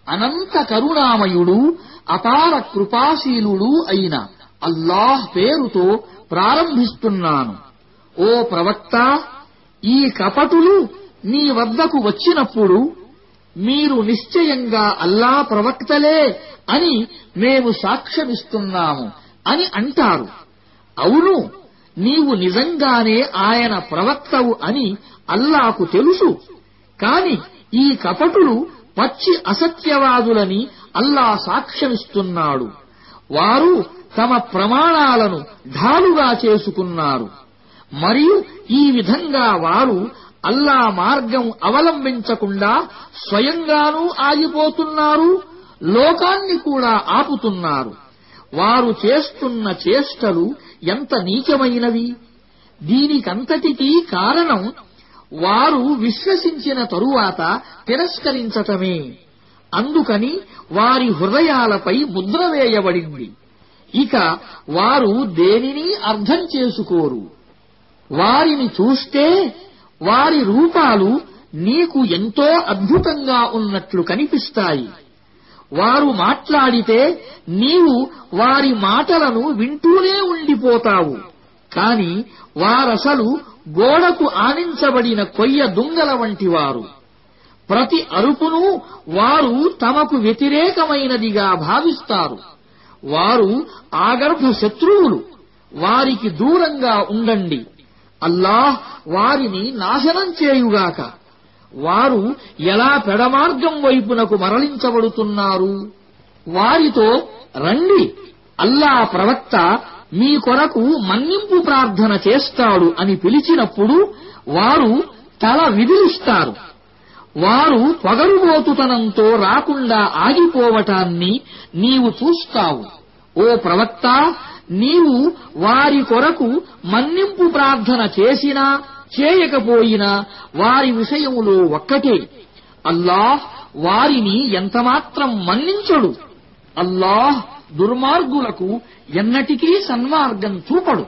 అనంత కరుణామయుడు అపార కృపాశీలుడు అయిన అల్లాహ్ పేరుతో ప్రారంభిస్తున్నాను ఓ ప్రవక్త ఈ కపటులు నీ వద్దకు వచ్చినప్పుడు మీరు నిశ్చయంగా అల్లా ప్రవక్తలే అని మేము సాక్ష్యమిస్తున్నాము అని అంటారు అవును నీవు నిజంగానే ఆయన ప్రవక్తవు అని అల్లాకు తెలుసు కాని ఈ కపటులు పచ్చి అసత్యవాదులని అల్లా సాక్ష్యమిస్తున్నాడు వారు తమ ప్రమాణాలను ఢాలుగా చేసుకున్నారు మరియు ఈ విధంగా వారు అల్లా మార్గం అవలంబించకుండా స్వయంగానూ ఆగిపోతున్నారు లోకాన్ని కూడా ఆపుతున్నారు వారు చేస్తున్న చేష్టలు ఎంత నీచమైనవి దీనికంతటికీ కారణం వారు విశ్వసించిన తరువాత తిరస్కరించటమే అందుకని వారి హృదయాలపై ముద్ర వేయబడింది ఇక వారు దేనిని అర్థం చేసుకోరు వారిని చూస్తే వారి రూపాలు నీకు ఎంతో అద్భుతంగా ఉన్నట్లు కనిపిస్తాయి వారు మాట్లాడితే నీవు వారి మాటలను వింటూనే ఉండిపోతావు కాని వారసలు గోడకు ఆనించబడిన కొయ్య దుంగల వంటివారు ప్రతి అరుపును వారు తమకు వ్యతిరేకమైనదిగా భావిస్తారు వారు ఆగర్భ శత్రువులు వారికి దూరంగా ఉండండి అల్లాహ్ వారిని నాశనం చేయుగాక వారు ఎలా పెడమార్గం వైపునకు మరలించబడుతున్నారు వారితో రండి అల్లా ప్రవక్త మీ కొరకు మన్నింపు ప్రార్థన చేస్తాడు అని పిలిచినప్పుడు వారు తల విదిలిస్తారు వారు పొగరుబోతుతనంతో రాకుండా ఆగిపోవటాన్ని నీవు చూస్తావు ఓ ప్రవక్త నీవు వారి కొరకు మన్నింపు ప్రార్థన చేసినా చేయకపోయినా వారి విషయములో ఒక్కటే అల్లాహ్ వారిని ఎంతమాత్రం మన్నించడు అల్లాహ్ దుర్మార్గులకు ఎన్నటికీ సన్మార్గం చూపడు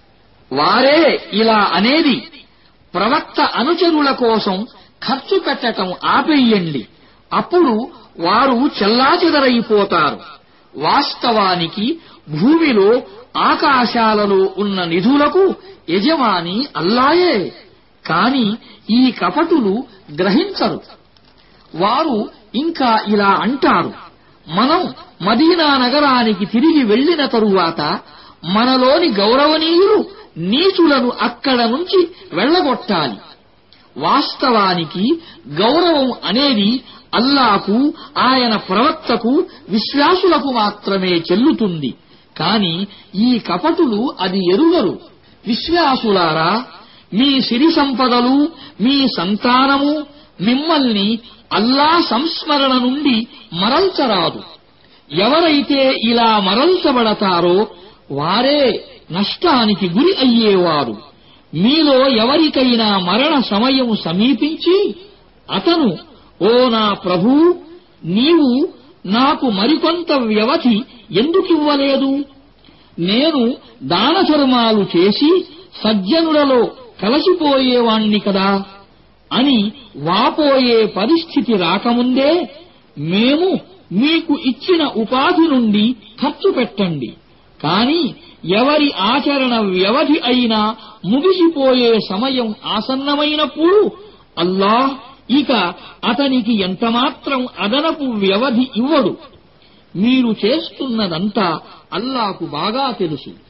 వారే ఇలా అనేది ప్రవక్త అనుచరుల కోసం ఖర్చు పెట్టటం ఆపేయండి అప్పుడు వారు చెల్లాచెదరైపోతారు వాస్తవానికి భూమిలో ఆకాశాలలో ఉన్న నిధులకు యజమాని అల్లాయే కాని ఈ కపటులు గ్రహించరు వారు ఇంకా ఇలా అంటారు మనం మదీనా నగరానికి తిరిగి వెళ్లిన తరువాత మనలోని గౌరవనీయులు నీచులను అక్కడ నుంచి వెళ్లగొట్టాలి వాస్తవానికి గౌరవం అనేది అల్లాకు ఆయన ప్రవక్తకు విశ్వాసులకు మాత్రమే చెల్లుతుంది కాని ఈ కపటులు అది ఎరుగరు విశ్వాసులారా మీ సిరి సంపదలు మీ సంతానము మిమ్మల్ని అల్లా సంస్మరణ నుండి మరల్చరాదు ఎవరైతే ఇలా మరల్చబడతారో వారే నష్టానికి గురి అయ్యేవారు మీలో ఎవరికైనా మరణ సమయం సమీపించి అతను ఓ నా ప్రభూ నీవు నాకు మరికొంత వ్యవధి ఎందుకివ్వలేదు నేను దానధర్మాలు చేసి సజ్జనులలో కలసిపోయేవాణ్ణి కదా అని వాపోయే పరిస్థితి రాకముందే మేము మీకు ఇచ్చిన ఉపాధి నుండి ఖర్చు పెట్టండి కాని ఎవరి ఆచరణ వ్యవధి అయినా ముగిసిపోయే సమయం ఆసన్నమైనప్పుడు అల్లాహ్ ఇక అతనికి ఎంతమాత్రం అదనపు వ్యవధి ఇవ్వడు మీరు చేస్తున్నదంతా అల్లాకు బాగా తెలుసు